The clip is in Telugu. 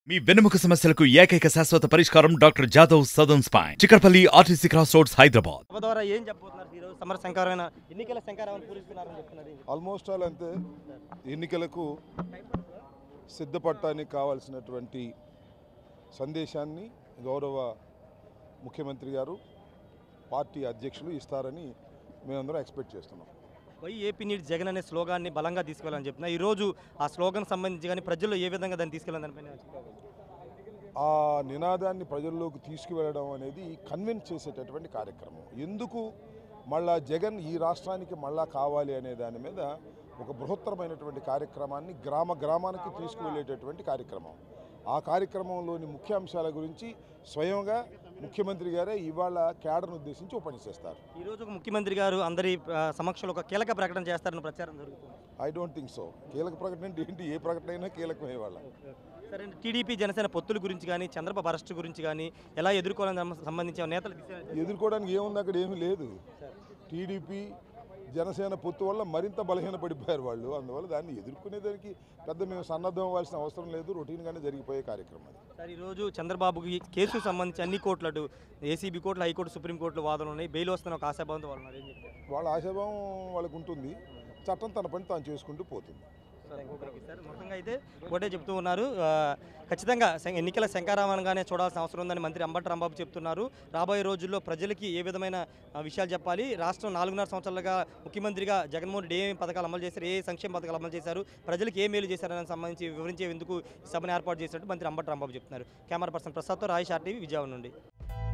మీ వెన్నెముక సమస్యలకు ఏకైక శాశ్వత పరిష్కారం doctor Jadhav Sadan spine Chikkadpally RTC cross roads Hyderabad సభ ద్వారా ఏం చెప్పబోతున్నారు ఈరోజు సమర శంకరమైన ఎన్నికల శంకరాలను పూరిస్తున్నారని చెప్తున్నారు ఆల్మోస్ట్ ఆల్ అంతే ఎన్నికలకు సిద్ధపడటానికి కావాల్సినటువంటి సందేశాన్ని గౌరవ ముఖ్యమంత్రి గారు పార్టీ అధ్యక్షులు ఇస్తారని మేమందరం ఎక్స్పెక్ట్ చేస్తున్నాం వై ఏపీ నీడ్ జగన్ అనే స్లోగాన్ని బలంగా తీసుకెళ్ళాలని చెప్తున్నారు ఈ రోజు ఆ స్లోగన్ సంబంధించి కానీ ప్రజల్లో ఏ విధంగా దాన్ని తీసుకెళ్ళాలని దానిపైన చెప్తున్నారు. ఆ నినాదాన్ని ప్రజల్లోకి తీసుకువెళ్ళడం అనేది కన్విన్స్ చేసేటటువంటి కార్యక్రమం ఎందుకు మళ్ళా జగన్ ఈ రాష్ట్రానికి మళ్ళా కావాలి అనే దాని మీద ఒక బృహత్తరమైనటువంటి కార్యక్రమాన్ని గ్రామ గ్రామానికి తీసుకువెళ్ళేటటువంటి కార్యక్రమం ఆ కార్యక్రమంలోని ముఖ్య అంశాల గురించి స్వయంగా ముఖ్యమంత్రి గారే ఇవాళ క్యాడర్ను ఉద్దేశించి ఉపన్యసిస్తారు ఈ రోజు ఒక ముఖ్యమంత్రి గారు అందరి ఆ, సమక్షంలో ఒక కీలక ప్రకటన చేస్తారని ప్రచారం జరుగుతుంది ఐ డోంట్ థింక్ సో కీలక ప్రకటన అంటే ఏంటి ఏ ప్రకటన అయినా కీలకమే ఇవాళ సరే టీడీపీ జనసేన పొత్తుల గురించి కానీ చంద్రబాబు అరెస్ట్ గురించి కానీ ఎలా ఎదుర్కోవాలని సంబ- సంబంధించి నేతలు దిశ- ఎదుర్కోవడానికి ఏముంది అక్కడ ఏమీ లేదు టీడీపీ జనసేన పొత్తు వల్ల మరింత బలహీనపడిపోయారు వాళ్ళు అందువల్ల దాన్ని ఎదుర్కొనేదానికి పెద్ద మేము సన్నద్ధం అవ్వాల్సిన అవసరం లేదు రొటీన్గానే జరిగిపోయే కార్యక్రమం అది సార్ ఈరోజు చంద్రబాబుకి కేసుకు సంబంధించి అన్ని కోర్టులు అటు ఏసీబీ కోర్టులు హైకోర్టు సుప్రీంకోర్టులో వాదనలు ఉన్నాయి బెయిల్ వస్తున్న ఒక ఆశాభావంతో వాళ్ళు ఉన్నారు. ఏం చెప్తారు వాళ్ళ ఆశాభావం వాళ్ళకు ఉంటుంది చట్టం తన పని తాను చేసుకుంటూ పోతుంది సార్ మొత్తంగా అయితే ఒకటే చెప్తూ ఉన్నారు ఆ, ఖచ్చితంగా శం- ఎన్నికల శంకారామణంగానే చూడాల్సిన అవసరం ఉందని మంత్రి అంబటి రాంబాబు చెప్తున్నారు రాబోయే రోజుల్లో ప్రజలకి ఏ విధమైన ఆ, విషయాలు చెప్పాలి రాష్ట్రం నాలుగున్నర సంవత్సరాలుగా ముఖ్యమంత్రిగా జగన్మోహన్ రెడ్డి ఏ పథకాలు అమలు చేశారు ఏ సంక్షేమ పథకాలు అమలు చేశారు ప్రజలకు ఏ మేలు చేశారని సంబంధించి వివరించేందుకు ఈ సభను ఏర్పాటు చేసినట్టు మంత్రి అంబటి రాంబాబు చెప్తున్నారు కెమెరా పర్సన్ ప్రసాద్తో రాయ్ షార్టీవీ విజయవాడ నుండి